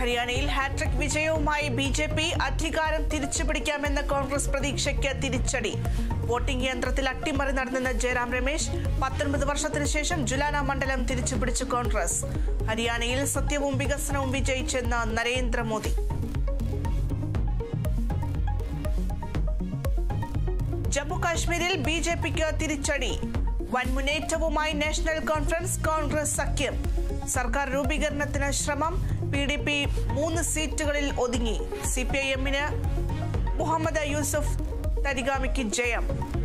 ഹരിയാനയിൽ ഹാട്രിക് വിജയവുമായി B J P അധികാരം തിരിച്ചുപിടിക്കാമെന്ന കോൺഗ്രസ് പ്രതീക്ഷയ്ക്ക് തിരിച്ചടി വോട്ടിംഗ് യന്ത്രത്തിൽ അട്ടിമറി നടന്നെന്ന ജയറാം രമേശ് പത്തൊൻപത് വർഷത്തിനു ശേഷം ജുലാന മണ്ഡലം തിരിച്ചുപിടിച്ചു കോൺഗ്രസ് ഹരിയാനയിൽ സത്യവും വികസനവും വിജയിച്ചെന്ന് നരേന്ദ്രമോദി ജമ്മു കാശ്മീരിൽ ബി ജെ പിക്ക് തിരിച്ചടി വൻ മുന്നേറ്റവുമായി നാഷണൽ കോൺഫറൻസ് കോൺഗ്രസ് സഖ്യം സർക്കാർ രൂപീകരണത്തിന് ശ്രമം പി ഡി പി മൂന്ന് സീറ്റുകളിൽ ഒതുങ്ങി സി പി ഐ എമ്മിന് മുഹമ്മദ് യൂസഫ് തരിഗാമിക്ക് ജയം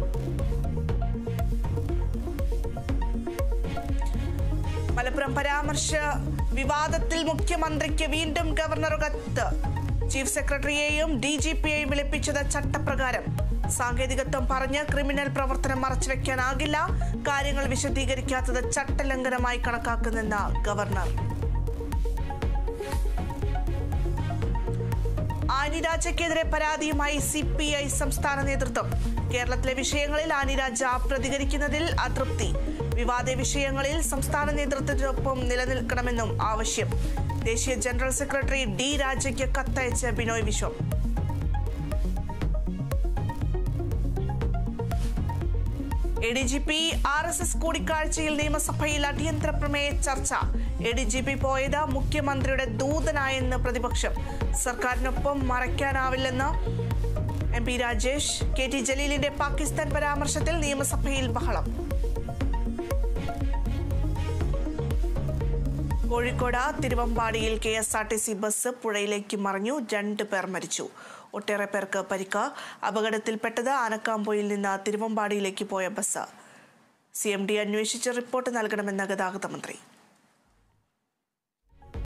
മലപ്പുറം പരാമർശ വിവാദത്തിൽ മുഖ്യമന്ത്രിക്ക് വീണ്ടും ഗവർണർ കത്ത് ചീഫ് സെക്രട്ടറിയെയും ഡി ജി പിയെയും വിളിപ്പിച്ചത് ചട്ടപ്രകാരം സാങ്കേതികത്വം പറഞ്ഞ് ക്രിമിനൽ പ്രവർത്തനം മറച്ചുവെക്കാനാകില്ല കാര്യങ്ങൾ വിശദീകരിക്കാത്തത് ചട്ടലംഘനമായി കണക്കാക്കുന്നെന്ന ഗവർണർ ആനി രാജയ്ക്കെതിരെ പരാതിയുമായി സി പി ഐ സംസ്ഥാന നേതൃത്വം കേരളത്തിലെ വിഷയങ്ങളിൽ ആനി രാജ പ്രതികരിക്കുന്നതിൽ അതൃപ്തി വിവാദ വിഷയങ്ങളിൽ സംസ്ഥാന നേതൃത്വത്തിനൊപ്പം നിലനിൽക്കണമെന്നും ആവശ്യം ദേശീയ ജനറൽ സെക്രട്ടറി ഡി രാജയ്ക്ക് കത്തയച്ച് Binoy Viswam A D G P R S S കൂടിക്കാഴ്ചയിൽ നിയമസഭയിൽ അടിയന്തര പ്രമേയ ചർച്ച എ ഡി ജി പി പോയത് മുഖ്യമന്ത്രിയുടെ ദൂതനായെന്ന് പ്രതിപക്ഷം സർക്കാരിനൊപ്പം മറയ്ക്കാനാവില്ലെന്ന് M P Rajesh K T ജലീലിന്റെ പാകിസ്ഥാൻ പരാമർശത്തിൽ നിയമസഭയിൽ ബഹളം കോഴിക്കോട് തിരുവമ്പാടിയിൽ K S R T C bus പുഴയിലേക്ക് മറിഞ്ഞു രണ്ടു പേർ മരിച്ചു ഒട്ടേറെ പേർക്ക് പരിക്ക് അപകടത്തിൽപ്പെട്ടത് ആനക്കാമ്പോയിൽ നിന്ന് തിരുവമ്പാടിയിലേക്ക് പോയ ബസ് സി എം ഡി അന്വേഷിച്ച് റിപ്പോർട്ട് നൽകണമെന്ന് ഗതാഗത മന്ത്രി